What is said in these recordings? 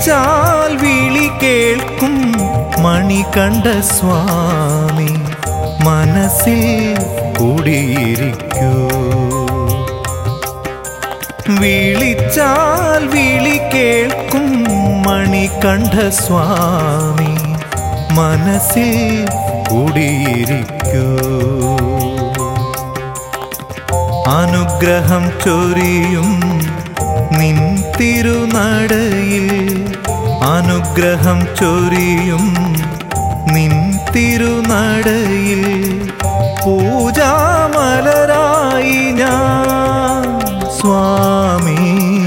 വിളിച്ചാൽ വിളി കേൾക്കും മണികണ്ഠ സ്വാമി മനസ്സിൽ കുടിയിരിക്കൂ വിളിച്ചാൽ വിളി കേൾക്കും മണികണ്ഠ സ്വാമി മനസ്സിൽ കുടിയിരിക്കൂ അനുഗ്രഹം ചൊരിയും നിൻ തിരുനടയിൽ അനുഗ്രഹം ചൊരിയും നിൻ തിരുനടയിൽ പൂജാമലരായി ഞാൻ സ്വാമി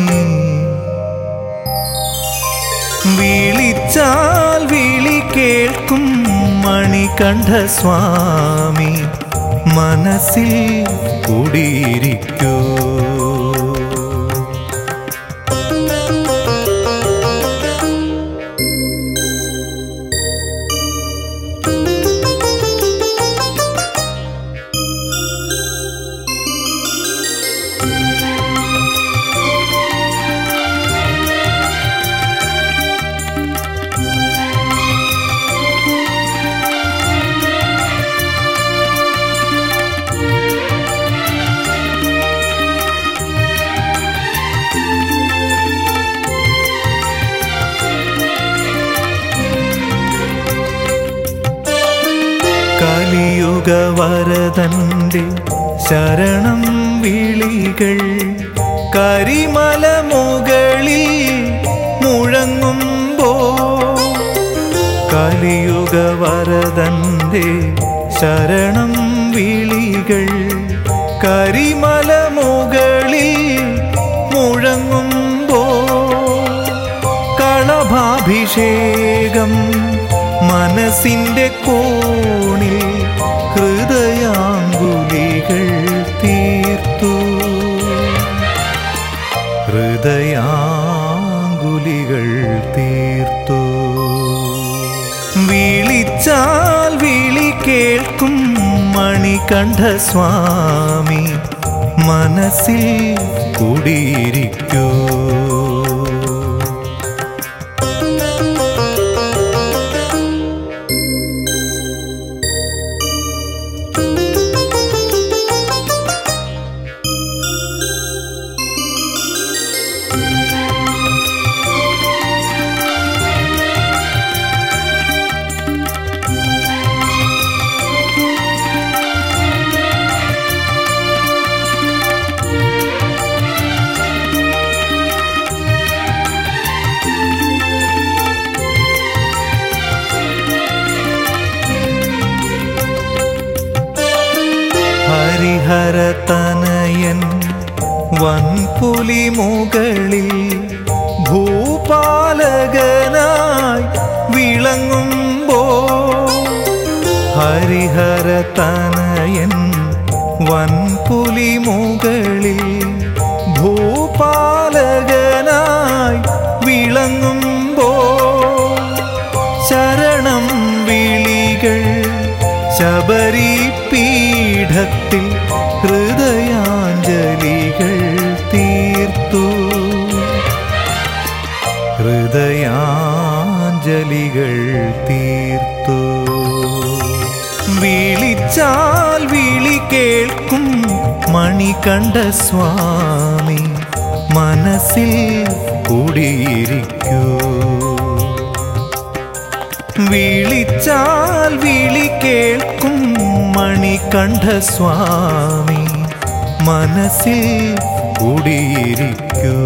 വിളിച്ചാൽ വിളി കേൾക്കും മണികണ്ഠ സ്വാമി മനസ്സിൽ കുടിയിരിക്കൂ കലിയുഗ വരതന്റെ ശരണം വിളികൾ കരിമല മുകളിൽ മുഴങ്ങുമ്പോ കലിയുഗ വരതന്റെ ശരണം വിളികൾ കരിമല മുകളിൽ മുഴങ്ങുമ്പോ കളഭാഭിഷേകം മനസ്സിന്റെ കോണിൽ ഹൃദയാങ്കുലികൾ തീർത്തു ഹൃദയാങ്കുലികൾ തീർത്തു വിളിച്ചാൽ വിളി കേൾക്കും മണികണ്ഠ സ്വാമി മനസ്സിൽ കുടിയിരിക്കൂ ഹരിഹരതനയൻ വൻപുലി മുകളിൽ ഭൂപാലകനായി വിളങ്ങുമ്പോ ഹരിഹരതനയൻ വൻപുലി മുകളിൽ ഭൂപാലകനായി വിളങ്ങുമ്പോ ശരണം വിളികൾ ശബരി പീഠത്തിൽ ഹൃദയാഞ്ജലികൾ തീർത്തു ഹൃദയാഞ്ജലികൾ തീർത്തു വിളിച്ചാൽ വിളി കേൾക്കും മണികണ്ഠ സ്വാമി മനസ്സിൽ കുടിയിരിക്കൂ വിളിച്ചാൽ വിളി കേൾക്കും മണികണ്ഠ സ്വാമി മനസ്സിൽ കുടിയിരിക്കൂ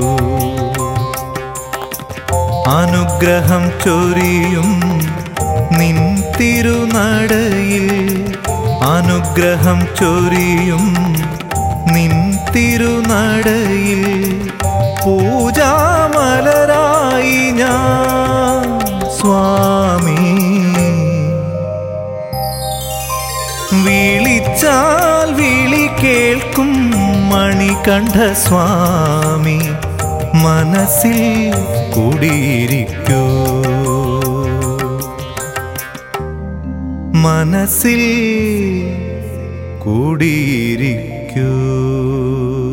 അനുഗ്രഹം ചൊരിയും നിൻ തിരുനടയിൽ അനുഗ്രഹം ചൊരിയും നിൻ തിരുനടയിൽ പൂജാമലരായി ഞാൻ സ്വാമി വിളിച്ചാൽ വിളി കേൾക്കും മണികണ്ഠ സ്വാമി മനസ്സിൽ കുടിയിരിക്കൂ മനസ്സിൽ കുടിയിരിക്കൂ